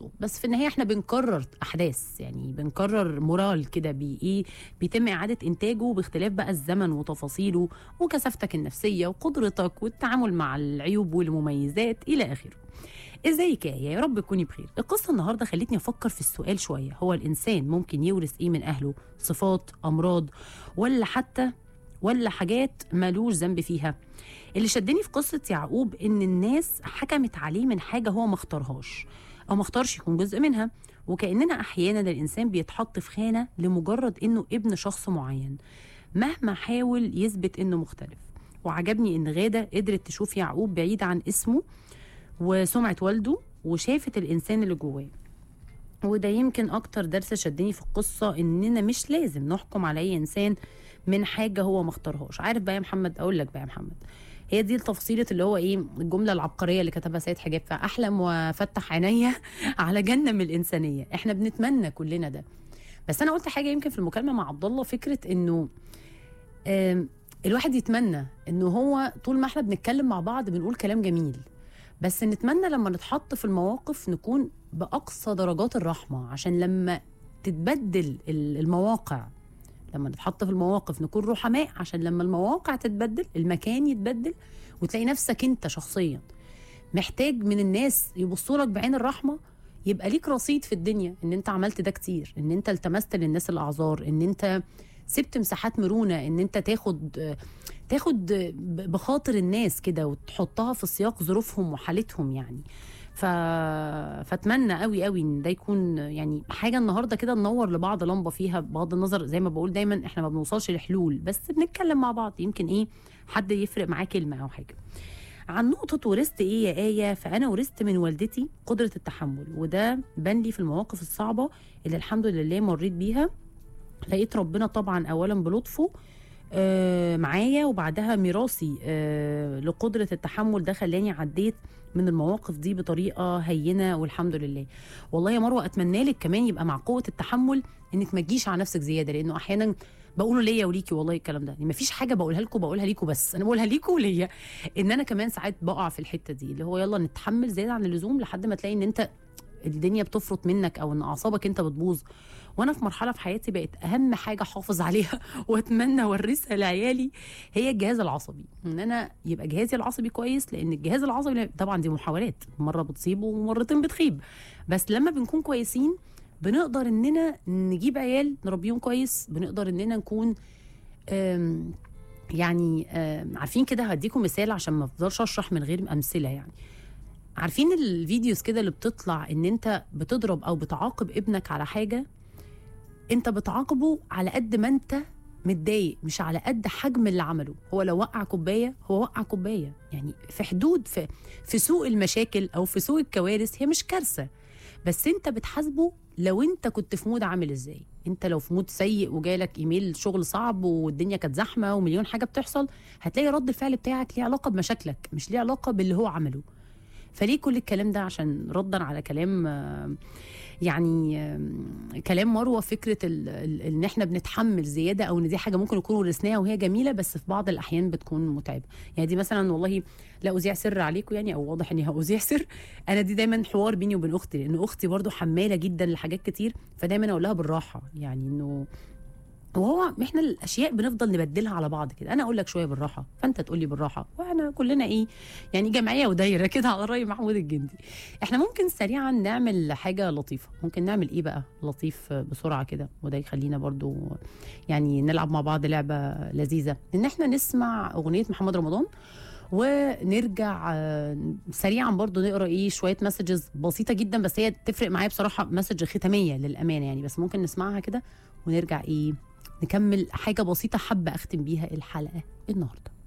الصوت بس في النهايه احنا بنكرر احداث يعني بنكرر مورال كده بي ايه بيتم اعاده انتاجه باختلاف بقى الزمن وتفاصيله وكثافتك النفسيه وقدرتك والتعامل مع العيوب والمميزات الى اخره ازيك يا يا رب تكوني بخير القصه النهارده خلتني افكر في السؤال شويه هو الانسان ممكن يورث ايه من اهله صفات امراض ولا حتى ولا حاجات مالوش ذنب فيها اللي شدني في قصه يعقوب ان الناس حكمت عليه من حاجه هو ما اختارهاش او ما اختارش يكون جزء منها وكاننا احيانا الانسان بيتحط في خانه لمجرد انه ابن شخص معين مهما حاول يثبت انه مختلف وعجبني ان غاده قدرت تشوف يعقوب بعيد عن اسمه وسمعه والده وشافت الانسان اللي جواه وده يمكن اكتر درس شدني في القصه اننا مش لازم نحكم على اي انسان من حاجه هو ما اختارهاش عارف بقى يا محمد اقول لك بقى يا محمد هي دي التفصيلة اللي هو ايه الجملة العبقرية اللي كتبها سيد حجاب فأحلم وفتح عينيا على جنة من الإنسانية احنا بنتمنى كلنا ده بس أنا قلت حاجة يمكن في المكالمة مع عبد الله فكرة إنه آم، الواحد يتمنى إنه هو طول ما احنا بنتكلم مع بعض بنقول كلام جميل بس نتمنى لما نتحط في المواقف نكون بأقصى درجات الرحمة عشان لما تتبدل ال- المواقع لما نتحط في المواقف نكون رحماء عشان لما المواقع تتبدل المكان يتبدل وتلاقي نفسك انت شخصيا محتاج من الناس يبصوا لك بعين الرحمه يبقى ليك رصيد في الدنيا ان انت عملت ده كتير ان انت التمست للناس الاعذار ان انت سبت مساحات مرونه ان انت تاخد تاخد بخاطر الناس كده وتحطها في سياق ظروفهم وحالتهم يعني ف... فاتمنى قوي قوي ان ده يكون يعني حاجه النهارده كده ننور لبعض لمبه فيها بغض النظر زي ما بقول دايما احنا ما بنوصلش لحلول بس بنتكلم مع بعض يمكن ايه حد يفرق معاه كلمه او حاجه عن نقطة ورثت إيه يا آية فأنا ورثت من والدتي قدرة التحمل وده بان لي في المواقف الصعبة اللي الحمد لله مريت بيها لقيت ربنا طبعا أولا بلطفه آه، معايا وبعدها ميراثي آه، لقدرة التحمل ده خلاني عديت من المواقف دي بطريقة هينة والحمد لله والله يا مروة أتمنى لك كمان يبقى مع قوة التحمل إنك ما تجيش على نفسك زيادة لأنه أحيانا بقوله ليا وليكي والله الكلام ده يعني مفيش حاجه بقولها لكم بقولها ليكم بس انا بقولها ليكم وليا ان انا كمان ساعات بقع في الحته دي اللي هو يلا نتحمل زياده عن اللزوم لحد ما تلاقي ان انت الدنيا بتفرط منك او ان اعصابك انت بتبوظ وانا في مرحله في حياتي بقت اهم حاجه احافظ عليها واتمنى اورثها لعيالي هي الجهاز العصبي ان انا يبقى جهازي العصبي كويس لان الجهاز العصبي طبعا دي محاولات مره بتصيب ومرتين بتخيب بس لما بنكون كويسين بنقدر اننا نجيب عيال نربيهم كويس بنقدر اننا نكون أم، يعني أم، عارفين كده هديكم مثال عشان ما افضلش اشرح من غير امثله يعني عارفين الفيديوز كده اللي بتطلع ان انت بتضرب او بتعاقب ابنك على حاجه انت بتعاقبه على قد ما انت متضايق مش على قد حجم اللي عمله هو لو وقع كوبايه هو وقع كوبايه يعني في حدود في في سوق المشاكل او في سوق الكوارث هي مش كارثه بس انت بتحاسبه لو انت كنت في مود عامل ازاي انت لو في مود سيء وجالك ايميل شغل صعب والدنيا كانت زحمه ومليون حاجه بتحصل هتلاقي رد الفعل بتاعك ليه علاقه بمشاكلك مش ليه علاقه باللي هو عمله فليه كل الكلام ده عشان ردا على كلام آه، يعني آه، كلام مروه فكره ال- ال- ان احنا بنتحمل زياده او ان دي حاجه ممكن نكون ورثناها وهي جميله بس في بعض الاحيان بتكون متعبه يعني دي مثلا والله لا اذيع سر عليكم يعني او واضح اني هاذيع سر انا دي دايما حوار بيني وبين اختي لان اختي برضو حماله جدا لحاجات كتير فدايما اقول لها بالراحه يعني انه وهو احنا الاشياء بنفضل نبدلها على بعض كده انا اقول لك شويه بالراحه فانت تقول لي بالراحه واحنا كلنا ايه يعني جمعيه ودايره كده على راي محمود الجندي احنا ممكن سريعا نعمل حاجه لطيفه ممكن نعمل ايه بقى لطيف بسرعه كده وده يخلينا برضو يعني نلعب مع بعض لعبه لذيذه ان احنا نسمع اغنيه محمد رمضان ونرجع آه، سريعا برضو نقرا ايه شويه مسجز بسيطه جدا بس هي تفرق معايا بصراحه مسج ختاميه للامانه يعني بس ممكن نسمعها كده ونرجع ايه نكمل حاجه بسيطه حابه اختم بيها الحلقه النهارده